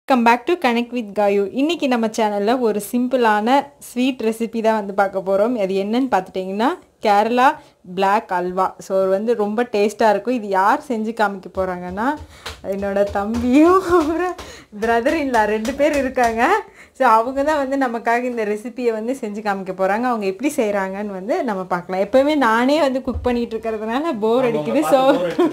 Welcome back to connect with Gayu இன்னைக்கு நம்ம சேனலில் ஒரு சிம்பிளான ஸ்வீட் ரெசிபி தான் வந்து பார்க்க போகிறோம் அது என்னன்னு பார்த்துட்டிங்கன்னா கேரளா பிளாக் அல்வா ஸோ வந்து ரொம்ப டேஸ்ட்டாக இருக்கும் இது யார் செஞ்சு காமிக்க போகிறாங்கன்னா என்னோட தம்பியும் அப்புறம் பிரதர் இல்லா ரெண்டு பேர் இருக்காங்க ஸோ அவங்க தான் வந்து நமக்காக இந்த ரெசிபியை வந்து செஞ்சு காமிக்க போகிறாங்க அவங்க எப்படி செய்கிறாங்கன்னு வந்து நம்ம பார்க்கலாம் எப்போவுமே நானே வந்து குக் பண்ணிட்டு இருக்கிறதுனால போர் அடிக்குது ஸோ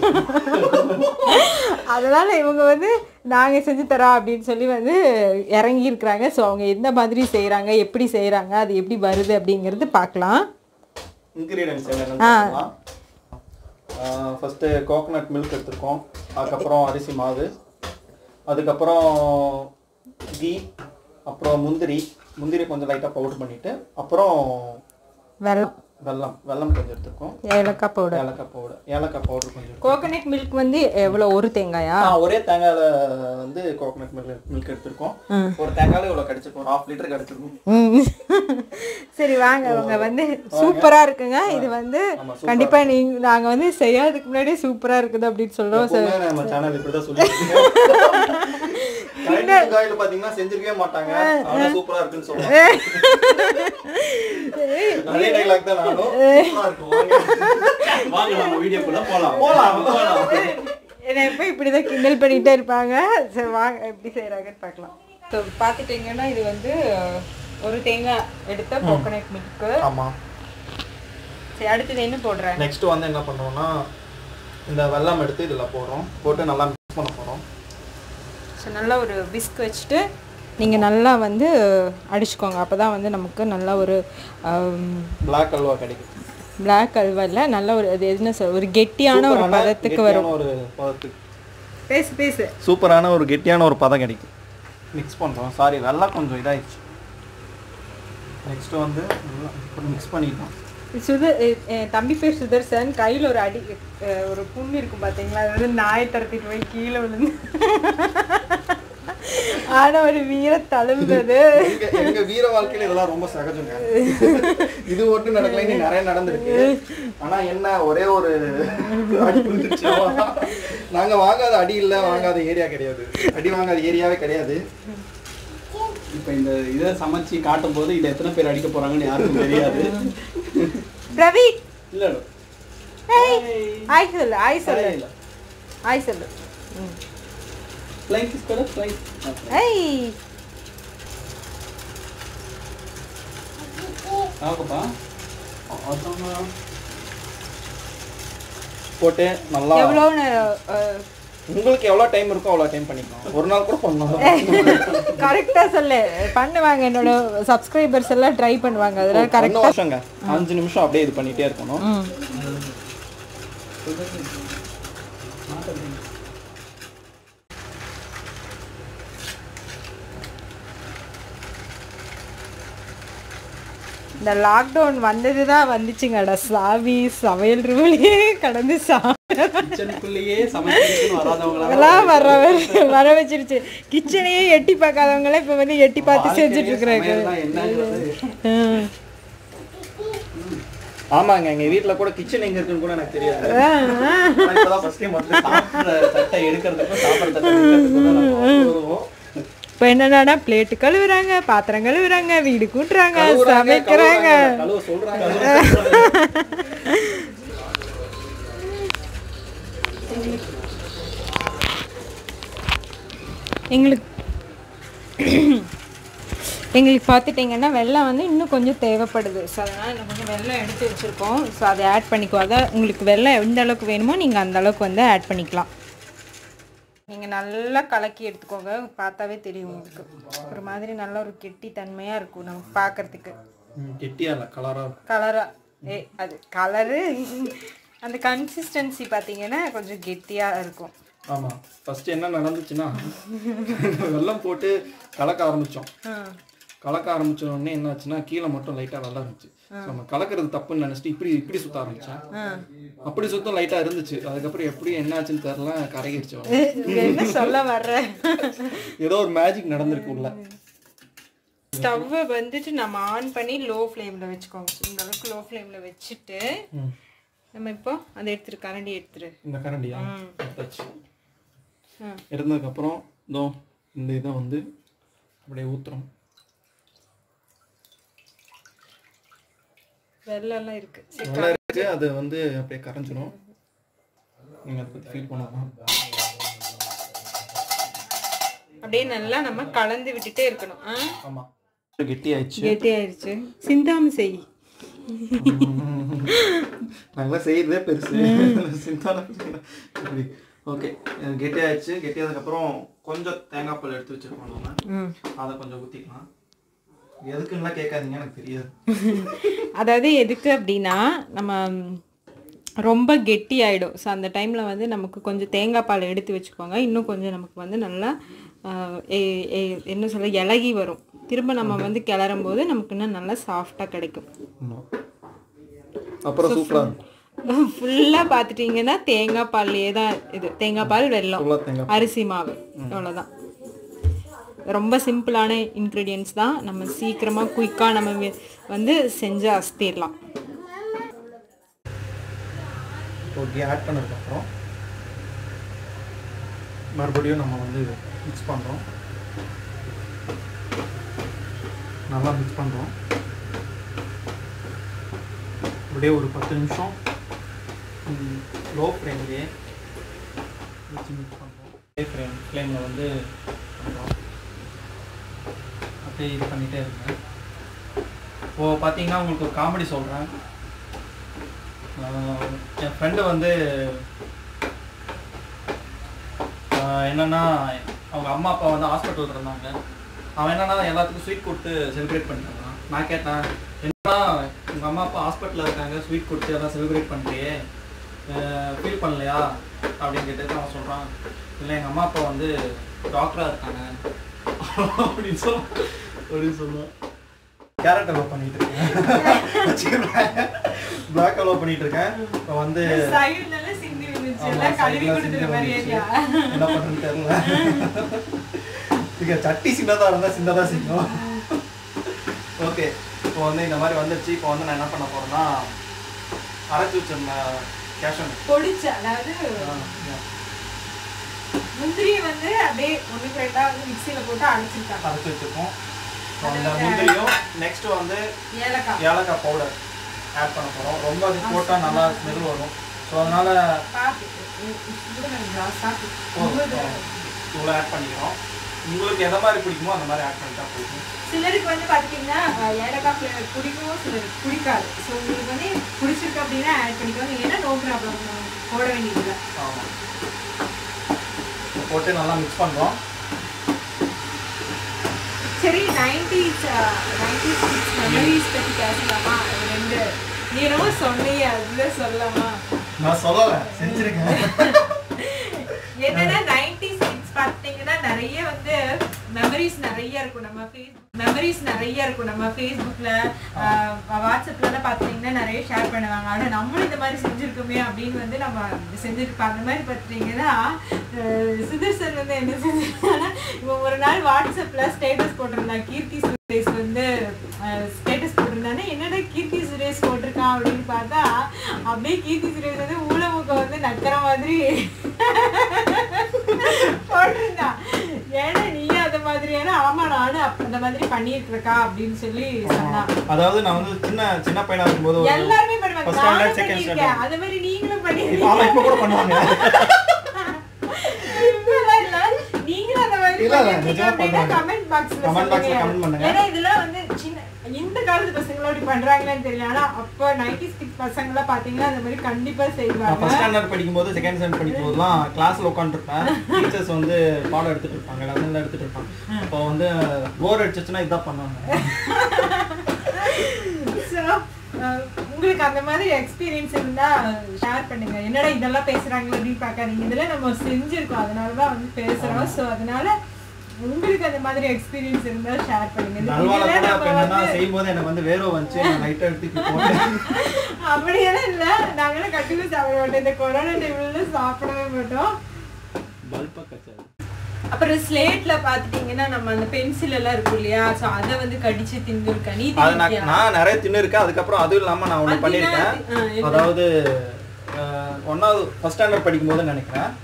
அதனால் இவங்க வந்து நாங்கள் செஞ்சு தரோம் அப்படின்னு சொல்லி வந்து இறங்கி இருக்கிறாங்க ஸோ அவங்க எந்த மாதிரி செய்கிறாங்க எப்படி செய்கிறாங்க அது எப்படி வருது அப்படிங்கிறது பார்க்கலாம் இன்க்ரீடியன்ஸ் என்னென்னு பார்க்கலாம் ஃபஸ்ட்டு கோகனட் மில்க் எடுத்திருக்கோம் அதுக்கப்புறம் அரிசி மாவு அதுக்கப்புறம் கீ அப்புறம் முந்திரி முந்திரி கொஞ்சம் லைட்டாக பவுடர் பண்ணிவிட்டு அப்புறம் வெல்லம் வெல்லம் வெல்லம் கொஞ்சம் எடுத்திருக்கோம் ஏலக்காய் பவுடர் ஏலக்காய் பவுடர் ஏலக்காய் பவுடர் கொஞ்சம் எடுத்து- கோகனட் மில்க் வந்து எவ்வளோ ஒரு தேங்காயா ஆ, ஒரே தேங்காயில் வந்து கோகனட் மில்க் மில்க் எடுத்திருக்கோம் ஒரு தேங்காயில் இவ்வளோ கிடச்சிருக்கும் ஒரு ஹாஃப் லிட்டர் கிடச்சிருக்கும் ம். சரி வாங்க அவங்க வந்து சூப்பரா இருக்குங்க இது வந்து கண்டிப்பா நீங்க நாங்க வந்து செய்யறதுக்கு முன்னாடியே சூப்பரா இருக்குது அப்படின்னு சொல்றோம் எப்பவுமே நம்ம சேனல் இப்படி தான் சொல்லியிருக்கோம் கரெக்ட் காயில் பார்த்தீங்கன்னா செஞ்சிருக்கவே மாட்டாங்க ஆனால் சூப்பராக இருக்குன்னு சொல்லுவாங்க அதே டைலாக் தான் நானும் சூப்பரா இருக்கும், வாங்க. வாங்க நம்ம வீடியோக்குள்ள போலாம் போலாம் போலாம் என்னை எப்போ இப்படிதான் கிண்டல் பண்ணிட்டே இருப்பாங்க சரி வாங்க எப்படி செய்யறாங்கன்னு பார்க்கலாம் ஸோ பார்த்துட்டீங்கன்னா இது வந்து ஒரு தேங்காய் எடுத்த கோகனட் மில்க்கு ஆமாம் சரி அடுத்தது என்ன போடுறேன் நெக்ஸ்ட் வந்து என்ன பண்ணுவோம்னா இந்த வெல்லம் எடுத்து இதில் போடுறோம் போட்டு நல்லா மிக்ஸ் பண்ண போகிறோம் ஸோ நல்லா ஒரு விஸ்க் வச்சுட்டு நீங்கள் நல்லா வந்து அடிச்சுக்கோங்க அப்போ தான் வந்து நமக்கு நல்லா ஒரு பிளாக் அல்வா கிடைக்கும் பிளாக் அல்வாவில் நல்ல ஒரு அது என்ன சொல் ஒரு கெட்டியான ஒரு சூப்பரான, பதத்துக்கு வரும் கெட்டியான ஒரு பதத்துக்கு பேசு பேசு சூப்பரான ஒரு கெட்டியான ஒரு பதம் கிடைக்கும் மிக்ஸ் பண்ணுறோம் சாரி வெள்ளம் கொஞ்சம் இதாகிடுச்சு நெக்ஸ்ட் வந்து மிக்ஸ் பண்ணிட்டோம் சுதர் எ- என் தம்பி பேர் சுதர்சன் கையில் ஒரு அடி அஹ், ஒரு புண்ணு இருக்கும் பார்த்தீங்களா அது வந்து நாயை தரத்திட்டு போய் கீழே விழுந்து ஆனா ஒரு வீர தழும்புது எங்க எங்க வீர வாழ்க்கையில இதெல்லாம் ரொம்ப சகஜங்க இது ஒன்றும் நடக்கல இன்னும் நிறைய நடந்திருக்கு ஆனா என்ன ஒரே ஒரு அடி விழுந்துருச்சு அவ்வளவுதான். நாங்க வாங்காத அடி இல்ல வாங்காத ஏரியா கிடையாது அடி வாங்காத ஏரியாவே கிடையாது இப்போ இந்த இதை சமைச்சு காட்டும் போது இதை எத்தனை பேர் அடிக்க போறாங்கன்னு யாருக்கும் தெரியாது பிரவி இல்ல ஆய் சொல்லு ஆய் சொல்லு இல்ல ஆய் சொல்லு ம். ஃப்ளைங் கிஸ் கூட ஃப்ளைங் ஐய் ஆகப்பா அதான் போட்டு நல்லா எவ்வளோ நேரம் உங்களுக்கு எவ்வளவு டைம் இருக்கோ அவ்வளவு டைம் பண்ணிக்கலாம் ஒரு நாள் கூட பண்ணலாம் கரெக்டாக சொல்லு பண்ணுவாங்க என்னோட சப்ஸ்கிரைபர்ஸ் எல்லாம் ட்ரை பண்ணுவாங்க அதெல்லாம் கரெக்ட் ரெண்டு வருஷங்க அஞ்சு நிமிஷம் அப்படியே இது பண்ணிட்டே இருக்கணும் ம் இந்த லாக்டவுன் வந்தது தான் வந்துச்சுங்கடா சாவி சமையல் ரூம்லயே கடந்து சா கிச்சனுக்குள்ளேயே சமைக்கிறதுக்குன்னு வராதவங்களா அதெல்லாம் வர வர- வர வச்சிருச்சு கிச்சனையே எட்டி பார்க்காதவங்களே இப்போ வந்து எட்டி பார்த்து செஞ்சுட்டு இருக்கிறாங்க சமையல்னா என்னங்கிறது ம். ஆமாங்க எங்க வீட்ல கூட கிச்சன் எங்க இருக்குன்னு கூட எனக்கு தெரியாது ஆ, ஆ. நான் இப்பதான் first time வந்து சாப்பிட்ற தட்டை எடுக்கிறதுக்கும் சாப்பிட்ற தட்டை எடுக்கிறதுக்கும் தான் நம்ம வருவோம். இப்போ என்னன்னா பிளேட்டு கழுவுறாங்க பாத்திரம் கழுவுறாங்க வீடு கூட்டுறாங்க கழுவுறாங்க, சமைக்கிறாங்க கழுவுறாங்க, கழுவ சொல்றாங்க எங்களுக்கு எங்களுக்கு பார்த்துட்டிங்கன்னா வெள்ளம் வந்து இன்னும் கொஞ்சம் தேவைப்படுது ஸோ அதனால் இன்னும் கொஞ்சம் வெள்ளம் எடுத்து வச்சுருக்கோம் ஸோ அதை ஆட் பண்ணிக்கோ அதான் உங்களுக்கு வெள்ளம் எந்த அளவுக்கு வேணுமோ நீங்கள் அந்த அளவுக்கு வந்து ஆட் பண்ணிக்கலாம் நீங்கள் நல்லா கலக்கி எடுத்துக்கோங்க பார்த்தாவே தெரியும் உங்களுக்கு ஒரு மாதிரி நல்ல ஒரு கெட்டி தன்மையாக இருக்கும் நமக்கு பார்க்கறதுக்கு ம், கெட்டியா இல்ல கலரா கலராக ஏ அது கலரு அந்த கன்சிஸ்டன்சி பார்த்தீங்கன்னா கொஞ்சம் கெட்டியாக இருக்கும் ஆமா ஃபர்ஸ்ட் என்ன நடந்துச்சுன்னா வெல்லம் போட்டு கலக்க ஆரம்பிச்சோம் கலக்க ஆரம்பிச்ச உடனே என்ன ஆச்சுன்னா கீழே மட்டும் லைட்டா வெள்ளம் இருந்துச்சு So, நம்ம கலக்கிறது தப்புன்னு நினைச்சிட்டு இப்படி இப்படி சுத்த ஆரம்பிச்சேன் அப்படி சுத்தம் லைட்டா இருந்துச்சு அதுக்கப்புறம் எப்படி என்ன ஆச்சுன்னு தெரியல கரைகிருச்சு வெள்ளம். என்ன சொல்ல வர்ற ஏதோ ஒரு மேஜிக் நடந்திருக்கு உள்ள ஸ்டவ்வை வந்துட்டு நம்ம ஆன் பண்ணி லோ ஃப்ளேமில் வச்சுக்கோங்க இந்த அளவுக்கு லோ ஃப்ளேமில் வச்சுட்டு ம். நம்ம இப்போ அதை எடுத்துரு கரண்டி எடுத்துரு இந்த கரண்டியா எடுத்தாச்சு ம். எடுத்ததுக்கப்புறம் இதோ இந்த இதை வந்து அப்படியே ஊற்றுறோம் வெள்ளெல்லாம் இருக்கு சரி, நல்லா இருக்கு அது வந்து அப்படியே கரைஞ்சிரும் நீங்கள் அதை பற்றி ஃபீல் பண்ணலாம் அப்படியே நல்லா நம்ம கலந்து விட்டுட்டே இருக்கணும் ஆ? ஆமாம் கெட்டி ஆயிடுச்சு கெட்டி ஆயிடுச்சு சிந்தாம செய் நாங்களாம் செய்யறதே பெருசு சிந்தான இப்படி ஓகே கெட்டி ஆயிடுச்சு கெட்டி ஆனதுக்கப்புறம் கொஞ்சம் தேங்காய் பால் எடுத்து வச்சிருக்கோம் நம்ம ம். அதை கொஞ்சம் ஊற்றிக்கலாம் எதுக்குன்னுலாம் கேட்காதீங்க எனக்கு தெரியாது அதாவது எதுக்கு அப்படின்னா நம்ம ம், ரொம்ப கெட்டி ஆகிடும் ஸோ அந்த டைமில் வந்து நமக்கு கொஞ்சம் தேங்காய் பால் எடுத்து வச்சுக்கோங்க இன்னும் கொஞ்சம் நமக்கு வந்து நல்லா ஆ, எ- எ- என்ன சொல்ல இலகி வரும் திரும்ப நம்ம வந்து கிளறும் போது நமக்கு இன்னும் நல்லா சாஃப்டாக கிடைக்கும் ஆமா. அப்புறம் சூப்பராக இருக்கும் ஃபுல்லாக பார்த்துட்டிங்கன்னா தேங்காய் பால்லையே தான் இது தேங்காய் பால் வெல்லம் ஃபுல்லாக தேங்காய் அரிசி மாவு அவ்வளோதான் ரொம்ப சிம்பிளான இன்க்ரீடியன்ஸ் தான் நம்ம சீக்கிரமாக குயிக்காக நம்ம வி- வந்து செஞ்சு அஸ்திடலாம் ஓகே ஆட் பண்ணதுக்கப்புறம் மறுபடியும் நம்ம வந்து மிக்ஸ் பண்ணுறோம் நல்லா மிக்ஸ் பண்ணுறோம் அப்படியே ஒரு பத்து நிமிஷம் லோ ஃப்ளேம்லேயே வச்சு மிக்ஸ் பண்ணுறோம் ஹை ஃப்ளேம் ஃப்ளேமில் வந்து பண்ணுறோம் அப்படியே இது பண்ணிகிட்டே இருங்க இப்போ பார்த்தீங்கன்னா உங்களுக்கு ஒரு காமெடி சொல்கிறேன் ஆஹ் என் ஃப்ரெண்டு வந்து ஆஹ் என்னன்னா அவங்க அம்மா அப்பா வந்து ஹாஸ்பிட்டல் இருந்தாங்க அவன் என்னன்னா எல்லாத்துக்கும் ஸ்வீட் கொடுத்து செலிப்ரேட் பண்ணிட்டான் நான் கேட்டேன் என்னன்னா உங்கள் அம்மா அப்பா ஹாஸ்பிட்டலில் இருக்காங்க ஸ்வீட் கொடுத்து எல்லாம் செலிப்ரேட் பண்ணுறியே ஃபீல் பண்ணலையா அப்படின்னு கேட்டு அவன் சொல்கிறான் இல்லை எங்கள் அம்மா அப்பா வந்து டாக்டராக இருக்காங்க அப்படின்னு சொல்ல அப்படின்னு சொல்லுவான் கேரட் அலோவ் பண்ணிட்டு இருக்கேன் பிளாக் அலோவ் பண்ணிட்டு இருக்கேன் இப்போ வந்து ஆமா, side ல சிந்தி வந்துச்சு. என்ன பண்றதுன்னு தெரியல இங்க சட்டி சின்னதா இருந்தா சின்னதா செய்யும் ஓகே இப்போ வந்து இந்த மாதிரி வந்துருச்சு இப்போ வந்து நான் என்ன பண்ண போறேன்னா அரைச்சி வச்சிருந்த கேஷன் பொடிச்ச அதாவது முந்திரியை வந்து அப்படியே ஒன்றுக்கு ரெண்டா வந்து மிக்சியில் போட்டு அரைச்சிருக்காங்க அரைச்சி வச்சிருக்கோம் இப்போ அந்த முந்திரியும் நெக்ஸ்ட் வந்து ஏலக்காய் ஏலக்காய் பவுடர் ஆட் பண்ண போறோம் ரொம்ப அது போட்டால் நல்லா ஸ்மெல் வரும் ஸோ அதனால சாப்பிட்டு சாப்பிட்டு இவ்வளோ ஆட் பண்ணிக்கிறோம் உங்களுக்கு எந்த மாதிரி பிடிக்குமோ அந்த மாதிரி ஆட் பண்ணிட்டா போதும் சிலருக்கு வந்து பார்த்தீங்கன்னா அஹ், ஏலக்காய் ஃப்ளேவர் பிடிக்கும் சிலருக்கு பிடிக்காது ஸோ உங்களுக்கு வந்து பிடிச்சிருக்கு அப்படின்னா ஆட் பண்ணிக்கோங்க ஏன்னா நோ ப்ராப்ளம் போட வேண்டியதில்லை ஆமாம் போட்டு நல்லா மிக்ஸ் பண்ணுறோம் சரி நைன்டிஸ் நைன்டிஸ் மெமரிஸ் பற்றி பேசலாமா அது ரெண்டு நீ என்னமோ சொன்னீங்க அதுல சொல்லலாமா நான் சொல்லலை செஞ்சிருக்கேன் என்னன்னா நைன்டிஸ் கிட்ஸ் பார்த்தீங்கன்னா நிறைய வந்து மெமரிஸ் நிறைய இருக்கும் நம்ம ஃபேஸ்புக் மெமரிஸ் நிறைய இருக்கும் நம்ம ஃபேஸ்புக்ல வாட்ஸ்அப்ல எல்லாம் பார்த்தீங்கன்னா நிறைய ஷேர் பண்ணுவாங்க ஆனா நம்மளும் இந்த மாதிரி செஞ்சிருக்கோமே அப்படின்னு வந்து நம்ம செஞ்சிருப்போம் அந்த மாதிரி பார்த்தீங்கன்னா அஹ், சிதர் சார் வந்து என்ன செஞ்சிருக்காங்கன்னா இவன் ஒரு நாள் வாட்ஸ்அப்ல ஸ்டேட்டஸ் போட்டிருந்தான் கீர்த்தி சுரேஷ் வந்து ஸ்டேட்டஸ் போட்டிருந்தானே என்னடா கீர்த்தி சுரேஷ் போட்டிருக்கான் அப்படின்னு பார்த்தா அப்படியே கீர்த்தி சுரேஷ் வந்து ஊழமுகம் வந்து நக்கிற மாதிரி போட்டிருந்தான் ஏன்னா நீயும் அந்த மாதிரியான ஆமா நானும் அப்ப அந்த மாதிரி பண்ணிட்டு இருக்கா அப்படின்னு சொல்லி சொன்னான் அதாவது நான் வந்து சின்ன சின்ன பையனா இருக்கும்போது ஒரு எல்லாருமே பண்ணுவாங்க first standard, நானும் second பண்ணியிருக்கேன் standard. அது மாதிரி நீங்களும் இப்ப பண்ணிருக்கீங்க ஆமா இப்போ கூட பண்ணுவாங்க இப்பெல்லாம் இல்ல. நீங்களும் அந்த மாதிரி இல்ல, இல்ல, பண்ணிருக்கீங்க நிஜமா அப்படின்னா பண்ணுவாங்க. comment boxல Comment boxல சொல்லுங்க. comment பண்ணுங்க. ஏன்னா இதெல்லாம் வந்து சின்ன இந்த காலத்து பசங்களும் அப்படி பண்றாங்களான்னு தெரியல ஆனா அப்ப நைன்டி சிக்ஸ் பசங்க எல்லாம் பாத்தீங்கன்னா அந்த மாதிரி கண்டிப்பா நான் செய்வாங்க ஃபர்ஸ்ட் ஸ்டாண்டர்ட் படிக்கும்போது செகண்ட் ஸ்டாண்டர்ட் படிக்கும்போதுலாம் கிளாஸ்ல உட்காந்துருப்பேன் டீச்சர்ஸ் வந்து பாடம் எடுத்துட்டு இருப்பாங்க லெசன்ல எடுத்துட்டு இருப்பாங்க அப்போ வந்து போர் அடிச்சிச்சுன்னா இதான் பண்ணுவாங்க So, அஹ், உங்களுக்கு அந்த மாதிரி எக்ஸ்பீரியன்ஸ் இருந்தா ஷேர் பண்ணுங்க என்னடா இதெல்லாம் பேசுறாங்களே அப்படின்னு பார்க்காதீங்க இதெல்லாம் நம்ம செஞ்சிருக்கோம் அதனாலதான் வந்து பேசுறோம் சோ அதனால உங்களுக்கு அந்த மாதிரி எக்ஸ்பீரியன்ஸ் இருந்தா ஷேர் பண்ணுங்க இந்த நல்வாழ video ல கூட நம்ம அப்ப என்னன்னா வந்து- செய்யும் போது எனக்கு வந்து வேர்வை வந்துச்சு நான் லைட்டா எடுத்து இப்படி போட்டேன் அப்படியெல்லாம் இல்ல நாங்களாம் கண்டிப்பா சாப்பிட மாட்டோம் இந்த கொரோனா டைம்ல சாப்பிடவே மாட்டோம் பல்பா கச்சாது அப்புறம் ஸ்லேட்ல பாத்துட்டீங்கன்னா நம்ம அந்த பென்சில் எல்லாம் இருக்கும் இல்லையா சோ அத வந்து கடிச்சு தின்னுருக்க நீ அது நான் நான் நிறைய தின்னு இருக்கேன் அதுக்கப்புறம் அதுவும் இல்லாம நான் ஒண்ணு அது பண்ணிருக்கேன் என்ன? ஆ, என்ன? அதாவது அஹ், ஒண்ணாவது ஃபர்ஸ்ட் ஸ்டாண்டர்ட் படிக்கும்போது நினைக்கிறேன்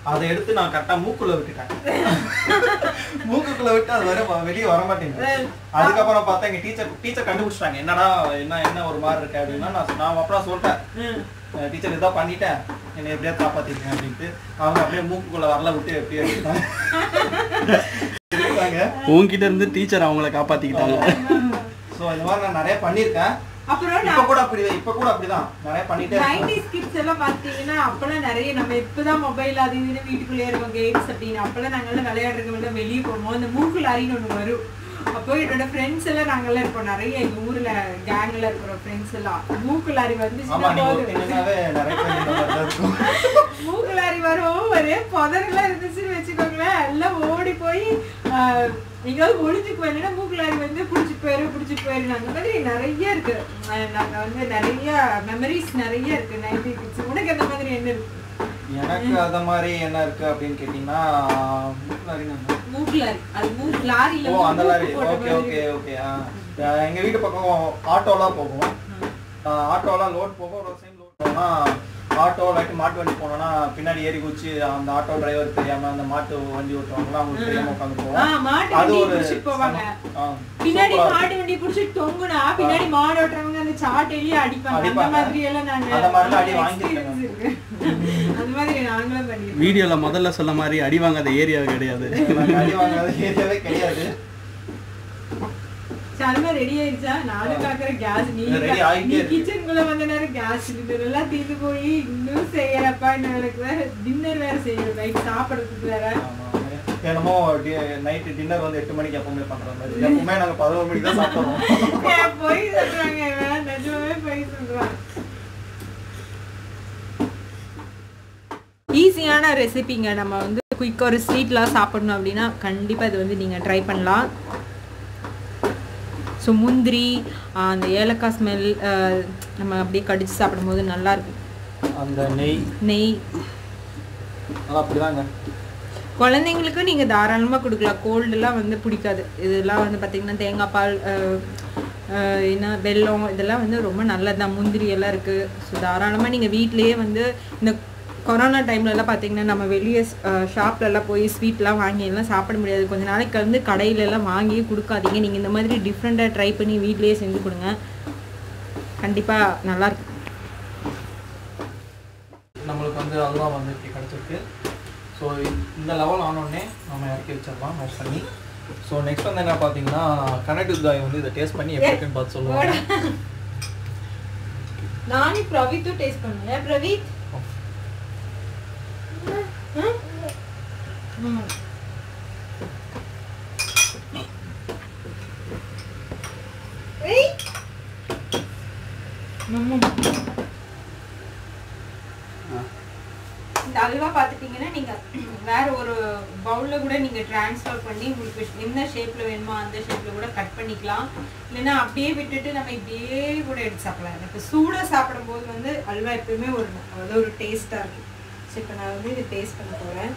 அதை எடுத்து நான் கரெக்டா மூக்குள்ள விட்டுட்டேன் மூக்குக்குள்ள விட்டு அது வர வெளியே வர மாட்டேங்குது அதுக்கப்புறம் பார்த்தா எங்க டீச்சர் டீச்சர் கண்டுபிடிச்சிட்டாங்க என்னடா என்ன என்ன ஒரு மாதிரி இருக்கு அப்படின்னா நான் நான் அப்புறம் சொல்லிட்டேன் டீச்சர் இதான் பண்ணிட்டேன் என்னை எப்படியா காப்பாத்திருக்கேன் அப்படின்ட்டு அவங்க அப்படியே மூக்குக்குள்ள வரல விட்டு எப்படியே எடுத்தாங்க எடுத்தாங்க உன்கிட்ட இருந்து டீச்சர் அவங்கள காப்பாத்திக்கிட்டாங்க ஸோ இந்த மாதிரி நான் நிறைய பண்ணியிருக்கேன் அப்புறம் இப்ப கூட அப்படி இப்ப கூட அப்படிதான் நிறைய பண்ணிட்டே இருக்கேன் நைன்டிஸ் கிட்ஸ் எல்லாம் பாத்தீங்கன்னா அப்பெல்லாம் நிறைய நம்ம இப்பதான் மொபைல் அது இதுன்னு வீட்டுக்குள்ளேயே இருக்கோம் கேம்ஸ் அப்படின்னு அப்பெல்லாம் நாங்கெல்லாம் விளையாடுறதுக்கு வந்து வெளியே போவோம் அந்த மூக்கு லாரின்னு ஒண்ணு வரும் அப்போ என்னோட ஃப்ரெண்ட்ஸ் எல்லாம் நாங்கெல்லாம் இருப்போம் நிறைய எங்க ஊர்ல கேங்ல இருக்கிற ஃப்ரெண்ட்ஸ் எல்லாம் மூக்கு லாரி ஆமா வந்துச்சுன்னா நீங்க போதும் ஒருத்தீங்கன்னாவே நிறைய பேர் இந்த மாதிரி தான் இருக்கும் மூக்கு லாரி வரும் ஒரே புதரெல்லாம் இருந்துச்சுன்னு வச்சுக்கோங்களேன் எல்லாம் ஓடி போய் ஆஹ், எங்கேயாவது ஒளிஞ்சுக்கு இல்லைன்னா மூக்கு லாரி வந்து பிடிச்சிட்டு போயிரு பிடிச்சிட்டு போயிரு அந்த மாதிரி நிறைய இருக்கு ஆஹ் நாங்க வந்து நிறைய மெமரிஸ் நிறைய இருக்கு நைன்டி கிட்ஸ் உனக்கு அந்த மாதிரி என்ன இருக்கு எனக்கு அத மாதிரி என்ன இருக்கு அப்படின்னு கேட்டீங்கன்னா மூக்கு லாரின்னா என்ன? மூக்கு லாரி அது மூக்கு லாரியில ஓ அந்த லாரி மூக்கு போட்ட ஓகே மாதிரி ஓகே ஓகே எங்க வீட்டு பக்கம் ஆட்டோலாம் போகும் ஆட்டோலாம் லோட் போகும் ஒரு டைம் லோட் போனா ஆட்டோ இல்லாட்டி மாட்டு வண்டி போனோம்னா பின்னாடி ஏறி குச்சி அந்த ஆட்டோ டிரைவர் தெரியாம அந்த மாட்டு வண்டி ஓட்டுவாங்களா அவங்களுக்கு தெரியாம உட்காந்து ஆ, போவோம் மாட்டு அது வண்டி ஒரு பிடிச்சிட்டு போவாங்க ஆ, பின்னாடி சூப்பரா மாட்டு வண்டி பிடிச்சி தொங்குனா பின்னாடி மாடு ஓட்டுறவங்க அந்த சாட்டையிலேயே அடிப்பாங்க அந்த அடிப்பாங்க. மாதிரி எல்லாம் நாங்க அந்த மாதிரிலாம் அடி அந்த வாங்கியிருக்கேன். experience இருக்கு அந்த மாதிரி நாங்களும் பண்ணிருக்கோம் வீடியோல முதல்ல சொன்ன மாதிரி அடி வாங்காத ஏரியா கிடையாது நாங்க அடி வாங்காத ஏரியாவே கிடையாது சர்மா ரெடி ஆயிடுச்சா நானும் பாக்குற கேஸ் நீ Ready ஆயிட்டே நீ இருக்கு. கிச்சனுக்குள்ள வந்த நேரம் கேஸ் சிலிண்டர் எல்லாம் தீர்ந்து போய் இன்னும் செய்யறப்பா எனக்கு வேற டின்னர் வேற செய்யணும் நைட் சாப்பிடறதுக்கு வேற ஆமா. என்னமோ நைட்டு டின்னர் வந்து எட்டு மணிக்கு எப்பவுமே பண்ற மாதிரி எப்பவுமே நாங்க பதினோரு மணிக்கு தான் சாப்பிடுறோம் ஏன் பொய் சொல்றாங்க இவன் நிஜமாவே பொய் சொல்றான் ஈஸியான ரெசிபிங்க நம்ம வந்து குயிக்காக ஒரு ஸ்வீட்லாம் சாப்பிடணும் அப்படின்னா கண்டிப்பாக இது வந்து நீங்கள் ட்ரை பண்ணலாம் ஸோ முந்திரி ஆஹ் அந்த ஏலக்காய் ஸ்மெல் நம்ம அப்படியே கடிச்சு சாப்பிடும்போது நல்லா இருக்கும் அந்த நெய் நெய் அதெல்லாம் அப்படிதாங்க குழந்தைங்களுக்கு நீங்கள் தாராளமாக கொடுக்கலாம் கோல்டெல்லாம் வந்து பிடிக்காது இதெல்லாம் வந்து பார்த்திங்கன்னா தேங்காய் பால் அஹ், அஹ், என்ன வெல்லம் இதெல்லாம் வந்து ரொம்ப நல்லது தான் முந்திரி எல்லாம் இருக்குது ஸோ தாராளமாக நீங்கள் வீட்டிலேயே வந்து இந்த கொரோனா டைம்லலாம் பார்த்தீங்கன்னா நம்ம வெளியே ஷாப்லலாம் போய் ஸ்வீட்லாம் வாங்கி எல்லாம் சாப்பிட முடியாது கொஞ்ச நாளைக்கு வந்து கடையில எல்லாம் வாங்கி கொடுக்காதீங்க நீங்கள் இந்த மாதிரி டிஃப்ரெண்ட்டாக ட்ரை பண்ணி வீட்டிலேயே செஞ்சு கொடுங்க கண்டிப்பாக நல்லாயிருக்கும் நம்மளுக்கு வந்து அல்வா வந்து இப்படி கிடச்சிருக்கு ஸோ இந்த லெவல் ஆனோடனே நம்ம இறக்கி வச்சிடலாம் நோட் பண்ணி ஸோ நெக்ஸ்ட் வந்து என்ன பார்த்தீங்கன்னா கனெக்ட் தாய் வந்து இதை டேஸ்ட் பண்ணி எப்படி இருக்குன்னு பார்த்து சொல்லுவாங்க நானும் பிரவீத்தும் டேஸ்ட் பண்ணுவேன் பிரவீத் ம். ஏய். ம். இந்த அல்வா பார்த்துட்டீங்கன்னா நீங்க வேற ஒரு பவுல்ல கூட நீங்க ட்ரான்ஸ்ஃபர் பண்ணி உங்களுக்கு என்ன ஷேப்ல வேணுமோ அந்த ஷேப்ல கூட கட் பண்ணிக்கலாம் இல்லைன்னா அப்படியே விட்டுட்டு நம்ம இப்படியே கூட எடுத்து சாப்பிடலாம் எனக்கு சூடா சாப்பிடும்போது வந்து அல்வா எப்பயுமே ஒரு அதாவது ஒரு டேஸ்டா இருக்கும் சரி இப்போ நான் வந்து இது டேஸ்ட் பண்ண போறேன்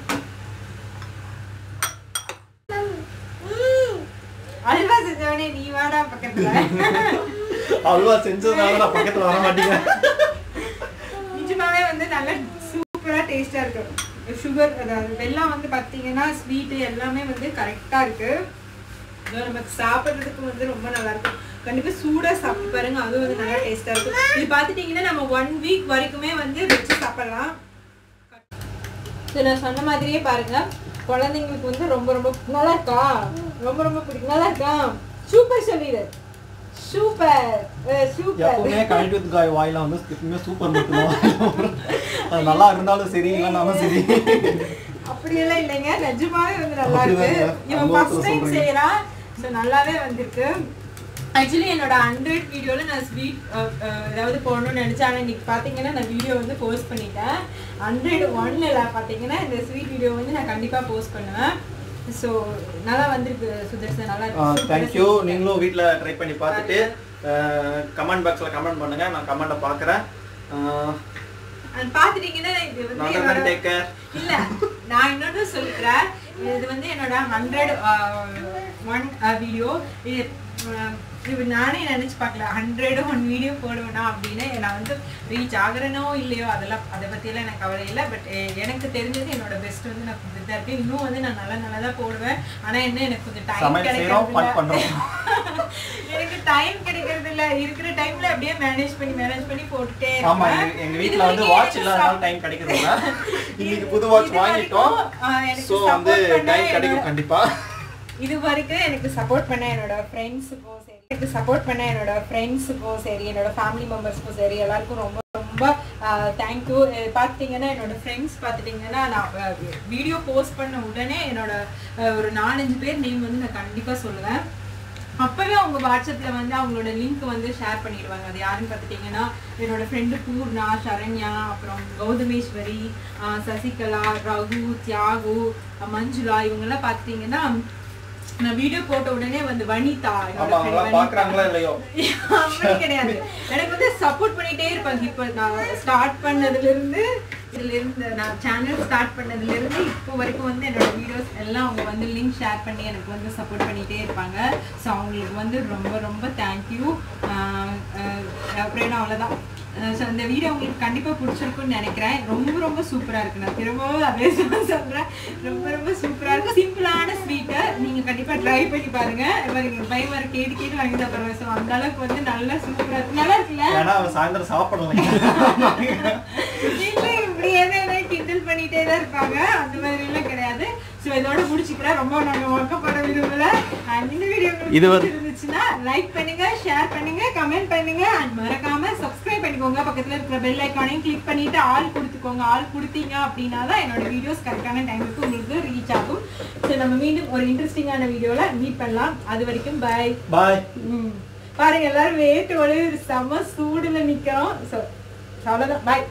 அல்வா செஞ்சவனே நீ வாடா பக்கத்துல அல்வா செஞ்சதுனால நான் பக்கத்தில் வர மாட்டேங்கிறேன் நிஜமாவே வந்து நல்ல சூப்பரா டேஸ்டா இருக்கு சுகர் அதாவது வெல்லம் வந்து பாத்தீங்கன்னா ஸ்வீட் எல்லாமே வந்து கரெக்டா இருக்கு இது நமக்கு சாப்பிடுறதுக்கு வந்து ரொம்ப நல்லா இருக்கும் கண்டிப்பா சூடா சாப்பிட்டு பாருங்க அதுவும் வந்து நல்லா டேஸ்டா இருக்கும் இது பாத்துட்டீங்கன்னா நம்ம ஒன் வீக் வரைக்குமே வந்து வச்சு சாப்பிடலாம் இது நான் சொன்ன மாதிரியே பாருங்க குழந்தைங்களுக்கு வந்து ரொம்ப ரொம்ப நல்லா இருக்கா ரொம்ப ரொம்ப பிடிக்கும் நல்லா இருக்கா சூப்பர் சொல்லிடு சூப்பர் சூப்பர் எப்பவுமே கனெக்ட் வித் காய் வாயில வந்து எப்பவுமே சூப்பர் மட்டும்தான் அது நல்லா இருந்தாலும் சரி இல்லைனாலும் சரி அப்படியெல்லாம் இல்லைங்க நிஜமாவே வந்து நல்லா அப்படிதாங்க. இருக்கு இவன் அனுபவத்துல ஃபர்ஸ்ட் டைம் சொல்றீங்க. செய்யறான் ஸோ நல்லாவே வந்திருக்கு ஆக்சுவலி என்னோட ஹண்ட்ரட் வீடியோவில் நான் ஸ்வீட் ஏதாவது போடணும்னு நினச்சேன் ஆனால் இன்னைக்கு பார்த்தீங்கன்னா நான் வீடியோ வந்து போஸ்ட் பண்ணிட்டேன் ஹண்ட்ரட் ஒன்னில் பார்த்தீங்கன்னா இந்த ஸ்வீட் வீடியோ வந்து நான் கண்டிப்பாக போஸ்ட் பண்ணுவேன் ஸோ நல்லா வந்திருக்கு சுதர்சன் நல்லா இருக்கு தேங்க்யூ நீங்களும் வீட்டில் ட்ரை பண்ணி பார்த்துட்டு கமெண்ட் பாக்ஸில் கமெண்ட் பண்ணுங்க நான் கமெண்ட்டை பார்க்குறேன் அது பார்த்துட்டீங்கன்னா இது வந்து நான் என்னோட- டேக் கேர் இல்ல நான் இன்னொன்னு சொல்லிக்கிறேன் இது வந்து என்னோட ஹண்ட்ரட் ஒன் வீடியோ இது அஹ் இது நானே நினைச்சு பார்க்கல ஹண்ட்ரட் ஒன் வீடியோ போடுவேனா அப்படின்னு நான் வந்து ரீச் ஆகுறனோ இல்லையோ அதெல்லாம் அதை பற்றியெல்லாம் எனக்கு கவலை இல்லை பட் எனக்கு தெரிஞ்சது என்னோட பெஸ்ட் வந்து நான் கொடுத்துட்டு தான் இருக்கேன் இன்னும் வந்து நான் நல்லா நல்லா தான் போடுவேன் ஆனால் என்ன எனக்கு கொஞ்சம் டைம் சமையல் செய்றோம், கிடைக்கிறது fun பண்றோம். எனக்கு டைம் கிடைக்கிறது இல்ல இருக்கிற டைம்ல அப்படியே மேனேஜ் பண்ணி மேனேஜ் பண்ணி போட்டுட்டே ஆமா இருப்பேன். எங்க- எங்க இது வீட்ல வந்து வரைக்கும் வாட்ச் எனக்கு இல்லாதனால sup- டைம் கிடைக்கிறது இல்ல இன்னைக்கு புது இது வாட்ச் வாங்கிட்டோம் வரைக்கும், ஆ, எனக்கு சோ வந்து support பண்ண டைம் கிடைக்கும் என்னோட- கண்டிப்பா இது வரைக்கும் எனக்கு சப்போர்ட் பண்ண என்னோட ஃப்ரெண்ட்ஸுக்கும் சரி எனக்கு சப்போர்ட் பண்ண என்னோட ஃப்ரெண்ட்ஸுக்கும் சரி என்னோட ஃபேமிலி மெம்பர்ஸ்க்கும் சரி எல்லாருக்கும் ரொம்ப ரொம்ப தேங்க்யூ பார்த்துட்டிங்கன்னா என்னோட ஃப்ரெண்ட்ஸ் பார்த்துட்டிங்கன்னா நான் வீடியோ போஸ்ட் பண்ண உடனே என்னோட அஹ், ஒரு நாலஞ்சு பேர் நேம் வந்து நான் கண்டிப்பாக சொல்லுவேன் அப்பவே அவங்க வாட்ஸ்அப்ல வந்து அவங்களோட லிங்க் வந்து ஷேர் பண்ணிடுவாங்க அது யாருன்னு பார்த்துட்டிங்கன்னா என்னோட ஃப்ரெண்டு பூர்ணா சரண்யா அப்புறம் கௌதமேஸ்வரி ஆஹ் சசிகலா ரகு தியாகு அஹ் மஞ்சுளா இவங்கெல்லாம் பார்த்துட்டிங்கன்னா நான் வீடியோ போட்ட உடனே வந்து வனிதா என்னோட ஆமா friend அவங்க வனிதா. பாக்குறாங்களா இல்லையோ அப்படி கிடையாது எனக்கு வந்து சப்போர்ட் பண்ணிட்டே இருப்பாங்க இப்போ நான் ஸ்டார்ட் பண்ணதுல இருந்து இதுல இருந்து நான் சேனல் ஸ்டார்ட் பண்ணதுல இருந்து இப்போ வரைக்கும் வந்து என்னோட வீடியோஸ் எல்லாம் அவங்க வந்து லிங்க் ஷேர் பண்ணி எனக்கு வந்து சப்போர்ட் பண்ணிட்டே இருப்பாங்க ஸோ அவங்களுக்கு வந்து ரொம்ப ரொம்ப தேங்க்யூ அப்புறம் அவ்வளோதான் ஸோ இந்த வீடியோ உங்களுக்கு கண்டிப்பாக பிடிச்சிருக்கும்னு நினைக்கிறேன் ரொம்ப ரொம்ப சூப்பராக இருக்கு நான் திரும்பவும் அதே சொல்கிறேன் ரொம்ப ரொம்ப சூப்பராக இருக்கு சிம்பிளான ஸ்வீட்டை நீங்கள் கண்டிப்பாக ட்ரை பண்ணி பாருங்க பாருங்க பையன் வர கேட்டு கேட்டு வாங்கி சாப்பிட்றேன் ஸோ அந்த அளவுக்கு வந்து நல்லா சூப்பராக இருக்கு நல்லா இருக்குல்ல ஏன்னா அவன் சாயந்தரம் சாப்பிடலாம் இல்ல இப்படி எதாவது கிண்டல் பண்ணிட்டே தான் இருப்பாங்க அந்த மாதிரி எல்லாம் கிடையாது ஸோ இதோட முடிச்சுக்கிறேன் ரொம்ப நாங்க ஒர்க்கப்பட விரும்பல அண்ட் இந்த வீடியோ இது உங்களுக்கு ஒரு- இருந்துச்சுன்னா லைக் பண்ணுங்க ஷேர் பண்ணுங்க கமெண்ட் பண்ணுங்க அண்ட் மறக்காம சப்ஸ்கிரைப் பண்ணிக்கோங்க பக்கத்துல இருக்கிற பெல் ஐக்கானையும் கிளிக் பண்ணிட்டு ஆல் கொடுத்துக்கோங்க ஆல் கொடுத்தீங்க அப்படின்னா தான் என்னோட வீடியோஸ் கரெக்டான டைமுக்கு உங்களுக்கு ரீச் ஆகும் ஸோ நம்ம மீண்டும் ஒரு இன்ட்ரெஸ்டிங்கான வீடியோல மீட் பண்ணலாம் அது வரைக்கும் பை பாய் ம். பாருங்க எல்லாரும் வேட்டு ஒளி ஒரு செம சூடுல நிக்கிறோம் ஸோ அவ்வளோதான் பாய்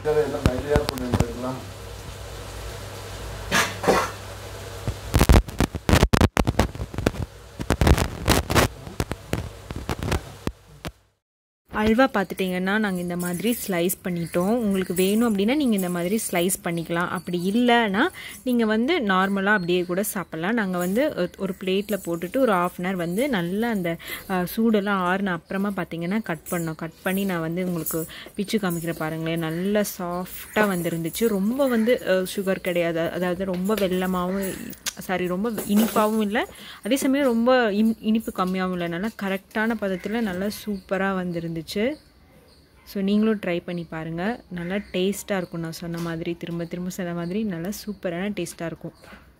அல்வா பார்த்துட்டிங்கன்னா நாங்கள் இந்த மாதிரி ஸ்லைஸ் பண்ணிட்டோம் உங்களுக்கு வேணும் அப்படின்னா நீங்கள் இந்த மாதிரி ஸ்லைஸ் பண்ணிக்கலாம் அப்படி இல்லைன்னா நீங்கள் வந்து நார்மலாக அப்படியே கூட சாப்பிட்லாம் நாங்கள் வந்து ஒரு- ஒரு பிளேட்டில் போட்டுட்டு ஒரு ஆஃப் அன் ஹவர் வந்து நல்லா அந்த அஹ், சூடெல்லாம் ஆறுன அப்புறமா பார்த்தீங்கன்னா கட் பண்ணோம் கட் பண்ணி நான் வந்து உங்களுக்கு பிச்சு காமிக்கிற பாருங்களேன் நல்லா சாஃப்டாக வந்துருந்துச்சு ரொம்ப வந்து சுகர் கிடையாது அதாவது ரொம்ப வெல்லமாகவும் சாரி ரொம்ப இனிப்பாகவும் இல்லை அதே சமயம் ரொம்ப இன் இனிப்பு கம்மியாகவும் இல்லை நல்லா கரெக்டான பதத்தில் நல்லா சூப்பராக வந்துருந்துச்சு ஸோ நீங்களும் ட்ரை பண்ணி பாருங்கள் நல்லா டேஸ்ட்டாக இருக்கும் நான் சொன்ன மாதிரி திரும்ப திரும்ப சொன்ன மாதிரி நல்லா சூப்பரான டேஸ்ட்டாக இருக்கும்